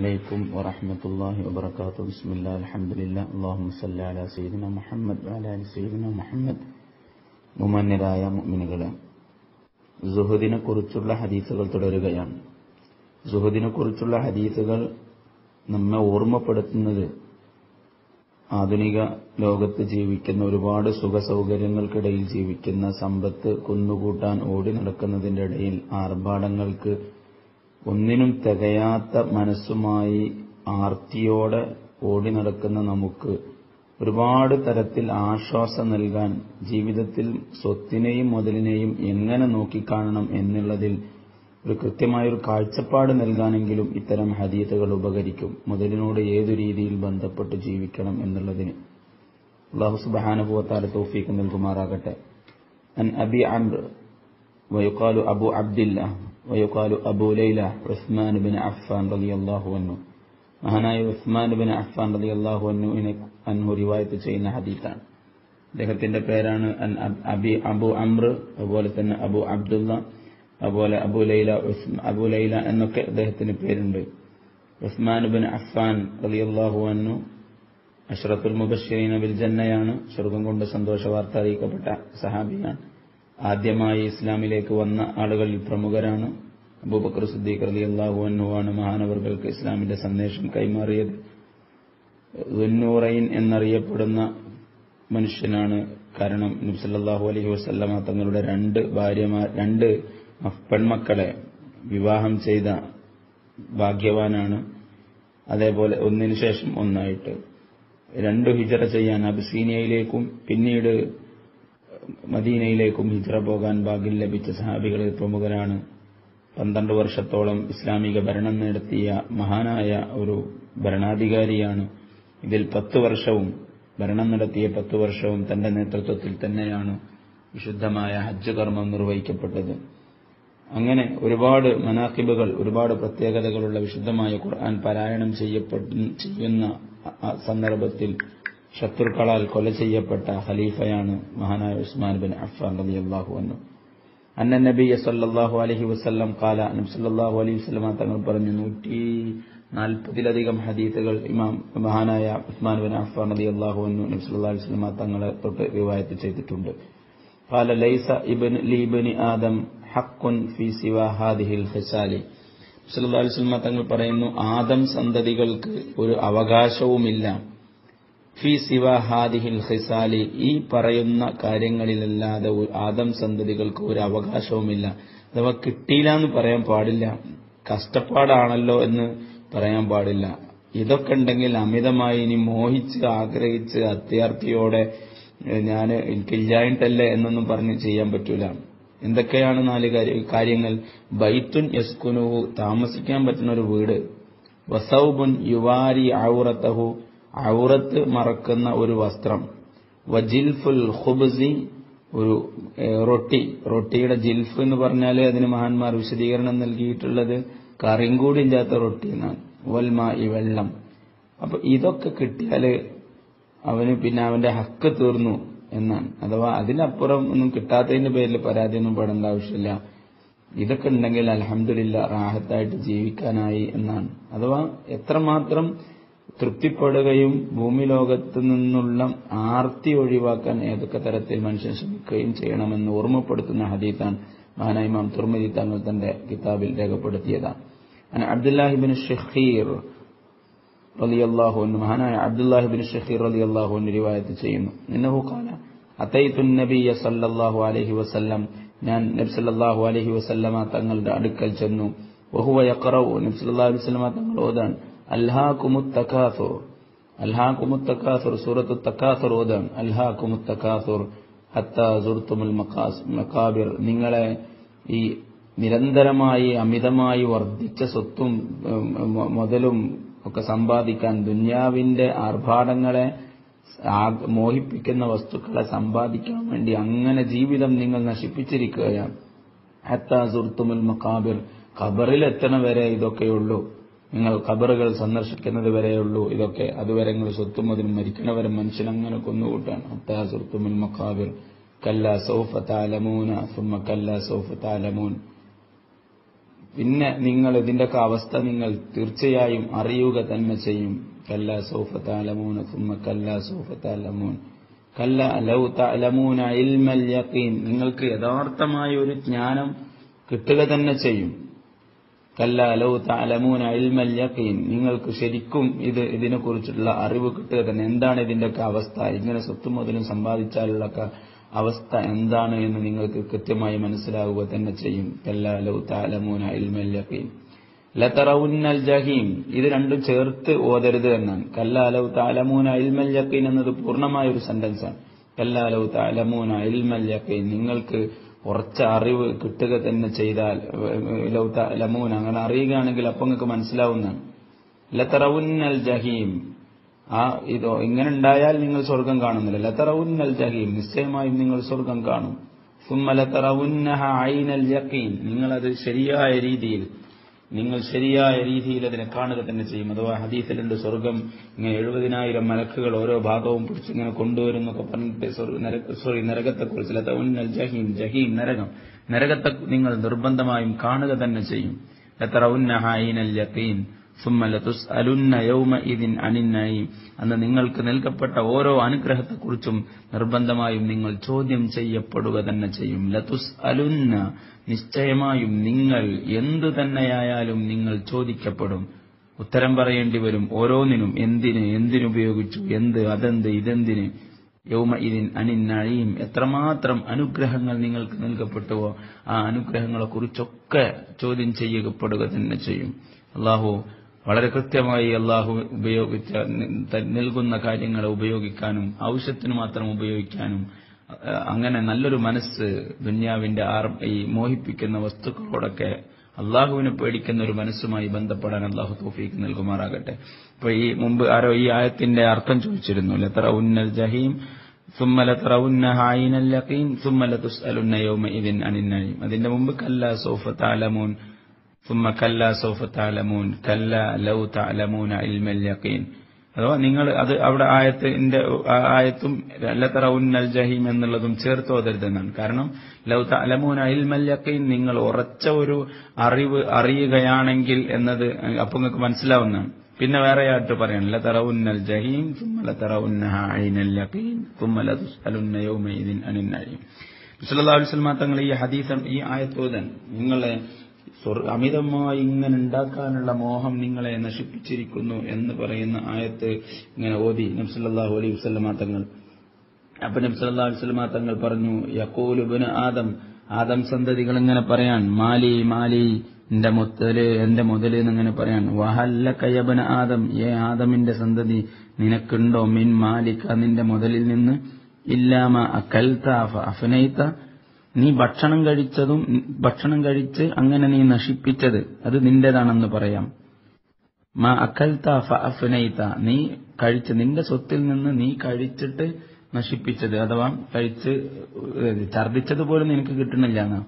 عليكم ورحمة الله وبركاته بسم الله الحمد لله اللهم صل على سيدنا محمد وعلى آل سيدنا محمد മുമന്യരായ മുഅ്മിനുകളെ സുഹദിനെ കുറിച്ചുള്ള ഹദീസുകൾ തുടരുകയാണ് സുഹദിനെ കുറിച്ചുള്ള ഹദീസുകൾ നമ്മെ ഓർമ്മപ്പെടുത്തുന്നത് ആധുനിക ലോകത്ത് ജീവിക്കുന്ന ഒരുപാട് സുഖ സൗകര്യങ്ങൾക്കിടയിൽ ജീവിക്കുന്ന സമ്പത്ത് കുന്നുകൂട്ടാൻ ഓടി നടക്കുന്നതിന്റെ ഇടയിൽ ആർഭാടങ്ങൾക്ക് ഒന്നിനും തികയാത്ത മനസ്സുമായി ആർത്തിയോടെ ഓടി നടക്കുന്ന നമുക്ക് ഒരുപാട് തരത്തിൽ ആശ്വാസം നൽകാൻ ജീവിതത്തിൽ സ്വത്തിനെയും മുതലിനെയും എങ്ങനെ നോക്കിക്കാണണം എന്നുള്ളതിൽ ഒരു കൃത്യമായൊരു കാഴ്ചപ്പാട് നൽകാനെങ്കിലും ഇത്തരം ഹദീത്തുകൾ ഉപകരിക്കും മുതലിനോട് ഏതു രീതിയിൽ ബന്ധപ്പെട്ട് ജീവിക്കണം എന്നുള്ളതിന് അള്ളാഹു സുബാനുഭവത്താല തോഫീക്ക് നൽകുമാറാകട്ടെ അൻ അബി അംർ ويقال أبو عبد الله ويقال أبو ليلى عثمان بن عفان رضي الله عنه മഹാനായ ഉസ്മാൻ ബിൻ അഫ്ഫാൻ റതി അള്ളാഹു അന്നുവിനെ അൻഹു റിവായത്ത് ചെയ്യുന്ന ഹദീത്താണ് അദ്ദേഹത്തിന്റെ പേരാണ് അബി അബു അമ്ര അതുപോലെ തന്നെ അബു അബ്ദുള്ള അതുപോലെ അബു ലൈല അബു ലൈല എന്നൊക്കെ അദ്ദേഹത്തിന് പേരുണ്ട് ഉസ്മാൻ ബിൻ അഫ്ഫാൻ റതി അള്ളാഹു അന്നു അഷ്റഫുൽ മുബഷീന ബിൽ ജന്നയാണ് സ്വർഗം കൊണ്ട് സന്തോഷ വാർത്ത അറിയിക്കപ്പെട്ട സഹാബിയാണ് ആദ്യമായി ഇസ്ലാമിലേക്ക് വന്ന ആളുകളിൽ പ്രമുഖരാണ് അബൂബക്കർ സിദ്ദീഖ് അലി അള്ളാഹു അന്നുവാണ് മഹാനവർകൾക്ക് ഇസ്ലാമിന്റെ സന്ദേശം കൈമാറിയത് ദുന്നൂറൈൻ എന്നറിയപ്പെടുന്ന മനുഷ്യനാണ് കാരണം നബ്സല്ലാഹു അലഹി വസ്ല്ലമ തങ്ങളുടെ രണ്ട് ഭാര്യമാർ രണ്ട് പെൺമക്കളെ വിവാഹം ചെയ്ത ഭാഗ്യവാനാണ് അതേപോലെ ഒന്നിനു ശേഷം ഒന്നായിട്ട് രണ്ടു ഹിജറ ചെയ്യാൻ അബിസീനിയയിലേക്കും പിന്നീട് മദീനയിലേക്കും ഹിജറ പോകാൻ ഭാഗ്യം ലഭിച്ച സഹാബികളിൽ പ്രമുഖരാണ് പന്ത്രണ്ട് വർഷത്തോളം ഇസ്ലാമിക ഭരണം നടത്തിയ മഹാനായ ഒരു ഭരണാധികാരിയാണ് ഇതിൽ പത്ത് വർഷവും ഭരണം നടത്തിയ പത്ത് വർഷവും തന്റെ നേതൃത്വത്തിൽ തന്നെയാണ് വിശുദ്ധമായ ഹജ്ജ് കർമ്മം നിർവഹിക്കപ്പെട്ടത് അങ്ങനെ ഒരുപാട് മനാക്കിബുകൾ ഒരുപാട് പ്രത്യേകതകളുള്ള വിശുദ്ധമായ ഖുർആൻ പാരായണം ചെയ്യുന്ന സന്ദർഭത്തിൽ ശത്രുക്കളാൽ കൊല ചെയ്യപ്പെട്ട ഖലീഫയാണ് മഹാനായ ഉസ്മാൻ ബിൻ അഫ്ഫാൻ റളിയല്ലാഹു അൻഹു അന്ന നബി സല്ലല്ലാഹു അലൈഹി വസല്ലം കാല നബി സല്ലല്ലാഹു അലൈഹി വസല്ലം തങ്ങൾ പറഞ്ഞു നൂറ്റി നാൽപ്പതിലധികം ഹദീത്തുകൾ ഇമാം മഹാനായ ഉസ്മാൻ ബിൻ അഫ്ഫാൻ റളിയല്ലാഹു അൻഹു നബി സല്ലല്ലാഹു അലൈഹി വസല്ലം തങ്ങളെ തൊട്ട് റിവായത്ത് ചെയ്തിട്ടുണ്ട് قال ليس ابن لابن آدم حق في سوى هذه الخصال സല്ലല്ലാഹു അലൈഹി വസല്ലം തങ്ങൾ പറയുന്നു ആദം സന്തതികൾക്ക് ഒരു അവകാശവുമില്ല ഫി സിവ ഹാദിഹിൽ ഖിസാലി ഈ പറയുന്ന കാര്യങ്ങളിലല്ലാതെ ആദം സന്തതികൾക്ക് ഒരു അവകാശവുമില്ല അഥവാ കിട്ടിയില്ല എന്ന് പറയാൻ പാടില്ല കഷ്ടപ്പാടാണല്ലോ എന്ന് പറയാൻ പാടില്ല ഇതൊക്കെ ഉണ്ടെങ്കിൽ അമിതമായി ഇനി മോഹിച്ച് ആഗ്രഹിച്ച് അത്യാർത്ഥിയോടെ ഞാൻ എനിക്കില്ലായിട്ടല്ലേ എന്നൊന്നും പറഞ്ഞ് ചെയ്യാൻ പറ്റൂല എന്തൊക്കെയാണ് നാല് കാര്യങ്ങൾ ബൈത്തുൻ യസ്കുനുഹു താമസിക്കാൻ പറ്റുന്ന ഒരു വീട് വസൗബുൻ യുവാരി ഔറത്തഹു ഔറത്ത് മറക്കുന്ന ഒരു വസ്ത്രം വജിൽഫുൽ ഖുബ്സി ഒരു റൊട്ടി റൊട്ടിയുടെ ജിൽഫ് എന്ന് പറഞ്ഞാൽ അതിന് മഹാന്മാർ വിശദീകരണം നൽകിയിട്ടുള്ളത് കറിയും കൂടി ഇല്ലാത്ത റൊട്ടി എന്നാണ് വൽമ ഈ വെള്ളം അപ്പൊ ഇതൊക്കെ കിട്ടിയാല് അവന് പിന്നെ അവന്റെ ഹക്ക് തീർന്നു എന്നാണ് അഥവാ അതിനപ്പുറം ഒന്നും കിട്ടാത്തതിന്റെ പേരിൽ പരാതിയൊന്നും പെടേണ്ട ആവശ്യമില്ല ഇതൊക്കെ ഉണ്ടെങ്കിൽ അലഹമില്ല റാഹത്തായിട്ട് ജീവിക്കാനായി എന്നാണ് അഥവാ എത്രമാത്രം തൃപ്തിപ്പെടുകയും ഭൂമി ലോകത്ത് നിന്നുള്ള ആർത്തി ഒഴിവാക്കാൻ ഏതൊക്കെ തരത്തിൽ മനുഷ്യൻ ശ്രമിക്കുകയും ചെയ്യണമെന്ന് ഓർമ്മപ്പെടുത്തുന്ന ഹദീത്താണ് മഹാനായിമാം തുർമതി തങ്ങൾ തന്റെ കിതാബിൽ രേഖപ്പെടുത്തിയതാണ് അബ്ദുല്ലാഹിബിൻ ഷഹീർ റളിയല്ലാഹു അൻഹു മഹാനായ അബ്ദുല്ലാഹിബിൻ ഷഹീർ റളിയല്ലാഹു അൻഹു റിവായത്ത് ചെയ്യുന്നു ഇന്നഹു ഖാല അത്തൈതു നബിയ സല്ലല്ലാഹു അലൈഹി വസല്ലം ഞാൻ നബി സല്ലല്ലാഹു അലൈഹി വസല്ലമ തങ്ങളുടെ അടുക്കൽ ചെന്നു വഹുവ യഖറഉ നബി സല്ലല്ലാഹു അലൈഹി വസല്ലമ തങ്ങൾ ഓതാൻ അൽഹാകുമുത് തകാസുർ അൽഹാകുമുത് തകാസുർ സൂറത്തു തകാസുർ ഓതാൻ അൽഹാകുമുത് തകാസുർ ഹത്താ സുർത്തുമുൽ മഖാസ് മക്കാബിർ നിങ്ങളെ ഈ നിരന്തരമായി അമിതമായി വർദ്ധിച്ച സ്വത്തും മുതലും ഒക്കെ സമ്പാദിക്കാൻ ദുന്യാവിന്റെ ആർഭാടങ്ങളെ മോഹിപ്പിക്കുന്ന വസ്തുക്കളെ സമ്പാദിക്കാൻ വേണ്ടി അങ്ങനെ ജീവിതം നിങ്ങൾ നശിപ്പിച്ചിരിക്കുകയാണ് ഹത്താ സുർത്തുമുൽ മക്കാബിർ ഖബറിൽ എത്തണ വരെ ഇതൊക്കെയുള്ളൂ നിങ്ങൾ ഖബറുകൾ സന്ദർശിക്കുന്നത് വരെയുള്ളൂ ഇതൊക്കെ അതുവരെ നിങ്ങൾ സ്വത്തും അതിന് മരിക്കണവരെ മനുഷ്യൻ അങ്ങനെ കൊന്നുകൂട്ടാണ് ഹത്താ സുർത്തുമുൽ മക്കാബിർ കല്ല സൗഫ താലമൂന സുമ്മ കല്ല സൗഫ താലമൂൻ പിന്നെ നിങ്ങൾ ഇതിന്റെയൊക്കെ അവസ്ഥ നിങ്ങൾ തീർച്ചയായും അറിയുക തന്നെ ചെയ്യും കല്ല സൗഫ താലമൂന സുമ്മ കല്ല സൗഫ താലമൂൻ കല്ല ലൗ തലമൂന ഇൽമൽ യഖീൻ നിങ്ങൾക്ക് യഥാർത്ഥമായ ഒരു ജ്ഞാനം കിട്ടുക തന്നെ ചെയ്യും കല്ല ലൗ തലമൂന ഇൽമൽ യഖീൻ നിങ്ങൾക്ക് ശരിക്കും ഇത് ഇതിനെക്കുറിച്ചുള്ള അറിവ് കിട്ടുക തന്നെ എന്താണ് ഇതിന്റെയൊക്കെ അവസ്ഥ ഇങ്ങനെ സ്വത്തും മുതലും സമ്പാദിച്ചാലുള്ള അവസ്ഥ എന്താണ് എന്ന് നിങ്ങൾക്ക് കൃത്യമായി മനസ്സിലാവുക തന്നെ ചെയ്യും കല്ല ലൗ തലമൂന ഇൽമൽ യഖീൻ ലതറവുന്നൽ ജഹീം ഇത് രണ്ടും ചേർത്ത് ഓതരുത് എന്നാണ് കല്ലാലൗ താലമൂന ഇൽമൽ യക്കീൻ എന്നത് പൂർണ്ണമായ ഒരു സെന്റൻസാണ് കല്ലാലൗ താലമൂന ഇൽമൽ യക്കീൻ നിങ്ങൾക്ക് ഉറച്ച അറിവ് കിട്ടുക തന്നെ ചെയ്താൽ ലൗ താലമൂന അങ്ങനെ അറിയുകയാണെങ്കിൽ അപ്പം നിങ്ങൾക്ക് മനസ്സിലാവുന്നതാണ് ലതറവുന്നൽ ജഹീം ആ ഇതോ ഇങ്ങനെ ഉണ്ടായാൽ നിങ്ങൾ സ്വർഗം കാണുന്നില്ല ലതറവുന്നൽ ജഹീം നിശ്ചയമായും നിങ്ങൾ സ്വർഗം കാണും സുമ്മ ലതറവുന്നഹ ഐനൽ യക്കീൻ നിങ്ങളത് ശരിയായ രീതിയിൽ നിങ്ങൾ ശരിയായ രീതിയിൽ അതിനെ കാണുക തന്നെ ചെയ്യും അഥവാ ഹദീസിലുണ്ട് സ്വർഗം ഇങ്ങനെ എഴുപതിനായിരം മലക്കുകൾ ഓരോ ഭാഗവും പിടിച്ച് ഇങ്ങനെ കൊണ്ടുവരുന്നൊക്കെ പറഞ്ഞിട്ട് സോറി നരകത്തെക്കുറിച്ച് ലതവുന്നൽ ജഹീം ജഹീം നരകം നരകത്തെ നിങ്ങൾ നിർബന്ധമായും കാണുക തന്നെ ചെയ്യും ലതറവുന്നഹൈനൽ യഖീൻ സുമ്മലതുസ് അലുന്ന യൗമ ഇതിൻ അനിന്നയും അന്ന് നിങ്ങൾക്ക് നൽകപ്പെട്ട ഓരോ അനുഗ്രഹത്തെക്കുറിച്ചും നിർബന്ധമായും നിങ്ങൾ ചോദ്യം ചെയ്യപ്പെടുക തന്നെ ചെയ്യും ലതുസ് അലുന്ന നിശ്ചയമായും നിങ്ങൾ എന്തു തന്നെയായാലും നിങ്ങൾ ചോദിക്കപ്പെടും ഉത്തരം പറയേണ്ടി വരും ഓരോന്നിനും എന്തിന് എന്തിനുപയോഗിച്ചു എന്ത് അതെന്ത് ഇതെന്തിന് യൗമ ഇതിൻ അനിന്നഴിയും എത്രമാത്രം അനുഗ്രഹങ്ങൾ നിങ്ങൾക്ക് നൽകപ്പെട്ടുവോ ആ അനുഗ്രഹങ്ങളെ കുറിച്ചൊക്കെ ചോദ്യം ചെയ്യപ്പെടുക തന്നെ ചെയ്യും അള്ളാഹു വളരെ കൃത്യമായി അള്ളാഹു ഉപയോഗിച്ച നൽകുന്ന കാര്യങ്ങളെ ഉപയോഗിക്കാനും ആവശ്യത്തിന് മാത്രം ഉപയോഗിക്കാനും അങ്ങനെ നല്ലൊരു മനസ്സ് ദുന്യാവിന്റെ ആർ ഈ മോഹിപ്പിക്കുന്ന വസ്തുക്കളോടൊക്കെ അള്ളാഹുവിനെ പേടിക്കുന്ന ഒരു മനസ്സുമായി ബന്ധപ്പെടാൻ അള്ളാഹു തോഫീക്ക് നൽകുമാറാകട്ടെ ഇപ്പൊ ഈ മുമ്പ് ആരോ ഈ ആയത്തിന്റെ അർത്ഥം ചോദിച്ചിരുന്നു ലത്ര ഉന്നൽ ജഹീം സുമ്മലത്ര ഉന്ന ഹായിനൽ യഖീൻ സുമ്മല തുസ്അലുന്ന യൗമ ഇതിൻ അനിന്നഴീം അതിന്റെ മുമ്പ് കല്ല സോഫ താലമൂൻ ثم كلا سوف تعلمون كلا لو تعلمون علم اليقين അഥവാ നിങ്ങൾ അത് അവിടെ ആയത്തിന്റെ ആയത്തും ലത്തറ ഉന്നൽ ജഹീം എന്നുള്ളതും ചേർത്ത് ഓതരുതെന്നാണ് കാരണം ലൗ തലമൂന ഇൽമൽ യക്കീൻ നിങ്ങൾ ഉറച്ച ഒരു അറിവ് അറിയുകയാണെങ്കിൽ എന്നത് അപ്പൊ നിങ്ങൾക്ക് മനസ്സിലാവുന്നതാണ് പിന്നെ വേറെ ആയിട്ട് പറയണം ലത്തറ ഉന്നൽ ജഹീം തുമ്മല തറ ഉന്ന ഐനൽ യക്കീൻ തുമ്മല തുസ്അലുന്ന യൗമഇദിൻ അനിൻ നഈം സല്ലല്ലാഹു അലൈഹി വസല്ലം തങ്ങൾ ഈ ഹദീസ് ഈ ആയത്തോതൻ നിങ്ങളെ അമിതമായി ഇങ്ങനെ ഉണ്ടാക്കാനുള്ള മോഹം നിങ്ങളെ നശിപ്പിച്ചിരിക്കുന്നു എന്ന് പറയുന്ന ആയത്ത് ഇങ്ങനെ ഓതി നബ്സല്ലാഹു അലൈഹി വസ്ലമാ തങ്ങൾ അപ്പൊ നബ്സല്ലാ വസ്ലമാ തങ്ങൾ പറഞ്ഞു യക്കൂലുബിന് ആദം ആദം സന്തതികൾ ഇങ്ങനെ പറയാൻ മാലി മാലി എന്റെ മുത്തല് എന്റെ മുതല് എന്നിങ്ങനെ പറയാൻ വഹല്ല കയബന ആദം ഏ ആദമിന്റെ സന്തതി നിനക്കുണ്ടോ മിൻ മാലിക്ക നിന്റെ മുതലിൽ നിന്ന് ഇല്ലാമ അക്കൽത്ത അഫനൈത്ത നീ ഭക്ഷണം കഴിച്ചതും ഭക്ഷണം കഴിച്ച് അങ്ങനെ നീ നശിപ്പിച്ചത് അത് നിന്റേതാണെന്ന് പറയാം മാ അക്കൽത്ത അഫനൈത്ത നീ കഴിച്ച് നിന്റെ സ്വത്തിൽ നിന്ന് നീ കഴിച്ചിട്ട് നശിപ്പിച്ചത് അഥവാ കഴിച്ച് ഛർദിച്ചത് പോലും നിനക്ക് കിട്ടണില്ല എന്നാ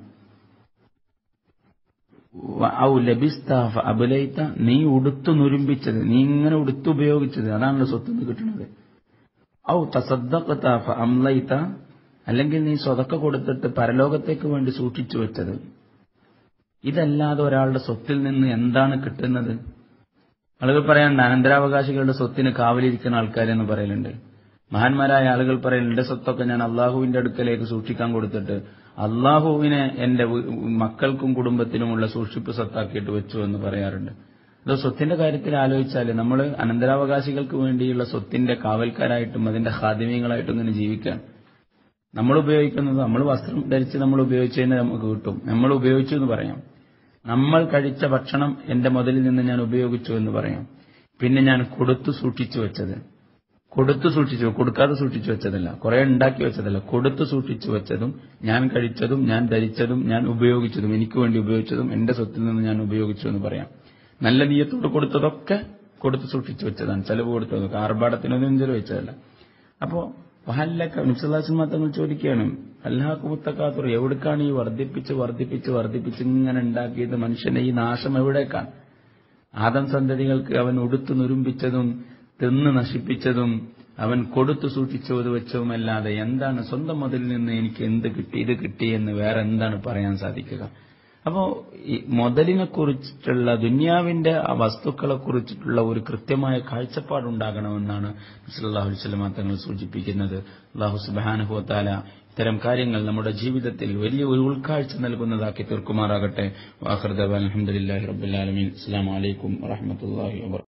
ഔ ലബിസ്ത അബുലൈത്ത നീ ഉടുത്തു നുരുമ്പിച്ചത് നീ ഇങ്ങനെ ഉടുത്തുപയോഗിച്ചത് അതാണല്ലോ സ്വത്ത് നിന്ന് കിട്ടുന്നത് ഔ തസദ്ദഖത അംലൈത്ത അല്ലെങ്കിൽ നീ സ്വതക്ക കൊടുത്തിട്ട് പരലോകത്തേക്ക് വേണ്ടി സൂക്ഷിച്ചു വെച്ചത് ഇതല്ലാതെ ഒരാളുടെ സ്വത്തിൽ നിന്ന് എന്താണ് കിട്ടുന്നത് ആളുകൾ പറയാനുണ്ട് അനന്തരാവകാശികളുടെ സ്വത്തിന് കാവലിരിക്കുന്ന ആൾക്കാരെന്ന് പറയലുണ്ട് മഹാന്മാരായ ആളുകൾ പറയലുണ്ട് സ്വത്തൊക്കെ ഞാൻ അള്ളാഹുവിന്റെ അടുക്കലേക്ക് സൂക്ഷിക്കാൻ കൊടുത്തിട്ട് അള്ളാഹുവിനെ എന്റെ മക്കൾക്കും കുടുംബത്തിനുമുള്ള സൂക്ഷിപ്പ് സ്വത്താക്കിയിട്ട് വെച്ചു എന്ന് പറയാറുണ്ട് അത് സ്വത്തിന്റെ കാര്യത്തിൽ ആലോചിച്ചാൽ നമ്മൾ അനന്തരാവകാശികൾക്ക് വേണ്ടിയുള്ള സ്വത്തിന്റെ കാവൽക്കാരായിട്ടും അതിന്റെ ഹാദിമ്യങ്ങളായിട്ടും ഇങ്ങനെ ജീവിക്കുകയാണ് നമ്മൾ ഉപയോഗിക്കുന്നത് നമ്മൾ വസ്ത്രം ധരിച്ച് നമ്മൾ ഉപയോഗിച്ചതിന് നമുക്ക് കിട്ടും നമ്മൾ ഉപയോഗിച്ചു എന്ന് പറയാം നമ്മൾ കഴിച്ച ഭക്ഷണം എന്റെ മുതലിൽ നിന്ന് ഞാൻ ഉപയോഗിച്ചു എന്ന് പറയാം പിന്നെ ഞാൻ കൊടുത്തു സൂക്ഷിച്ചു വെച്ചത് കൊടുത്തു സൂക്ഷിച്ചു കൊടുക്കാതെ സൂക്ഷിച്ചു വെച്ചതല്ല കുറെ ഉണ്ടാക്കി വെച്ചതല്ല കൊടുത്തു സൂക്ഷിച്ചു വെച്ചതും ഞാൻ കഴിച്ചതും ഞാൻ ധരിച്ചതും ഞാൻ ഉപയോഗിച്ചതും എനിക്ക് വേണ്ടി ഉപയോഗിച്ചതും എന്റെ സ്വത്തിൽ നിന്ന് ഞാൻ ഉപയോഗിച്ചു എന്ന് പറയാം നല്ല നീയത്തോട് കൊടുത്തതൊക്കെ കൊടുത്തു സൂക്ഷിച്ചു വെച്ചതാണ് ചെലവ് കൊടുത്തതൊക്കെ ആർഭാടത്തിനൊന്നും ചെലവഴിച്ചതല്ല അപ്പോ വഹല്ലക്ക നിസ്ലാസിമ തങ്ങൾ ചോദിക്കുകയാണ് അല്ലാഹ് മുത്തക്കാത്തുർ എവിടേക്കാണ് ഈ വർദ്ധിപ്പിച്ച് വർദ്ധിപ്പിച്ച് വർദ്ധിപ്പിച്ച് ഇങ്ങനെ ഉണ്ടാക്കിയത് മനുഷ്യന്റെ ഈ നാശം എവിടേക്കാണ് ആദം സന്തതികൾക്ക് അവൻ ഉടുത്തു നുരുമ്പിച്ചതും തിന്ന് നശിപ്പിച്ചതും അവൻ കൊടുത്തു സൂക്ഷിച്ചത് വെച്ചതുമല്ലാതെ എന്താണ് സ്വന്തം മുതലിൽ നിന്ന് എനിക്ക് എന്ത് കിട്ടി ഇത് കിട്ടി എന്ന് വേറെ എന്താണ് പറയാൻ സാധിക്കുക അപ്പോ ഈ മുതലിനെ കുറിച്ചിട്ടുള്ള ദുന്യാവിന്റെ ആ വസ്തുക്കളെ കുറിച്ചിട്ടുള്ള ഒരു കൃത്യമായ കാഴ്ചപ്പാടുണ്ടാകണമെന്നാണ് സല്ലല്ലാഹു അലൈഹി വസല്ലം തങ്ങൾ സൂചിപ്പിക്കുന്നത് അള്ളാഹു സുബ്ഹാനഹു ഇത്തരം കാര്യങ്ങൾ നമ്മുടെ ജീവിതത്തിൽ വലിയ ഒരു ഉൾക്കാഴ്ച നൽകുന്നതാക്കി തീർക്കുമാറാകട്ടെ വാഹൃദ അലഹമുല്ലാഹി റബ്ബുൽ ആലമീൻ അസ്സലാമു അലൈക്കും വറഹ്മത്തുള്ളാഹി വബറകാതുഹു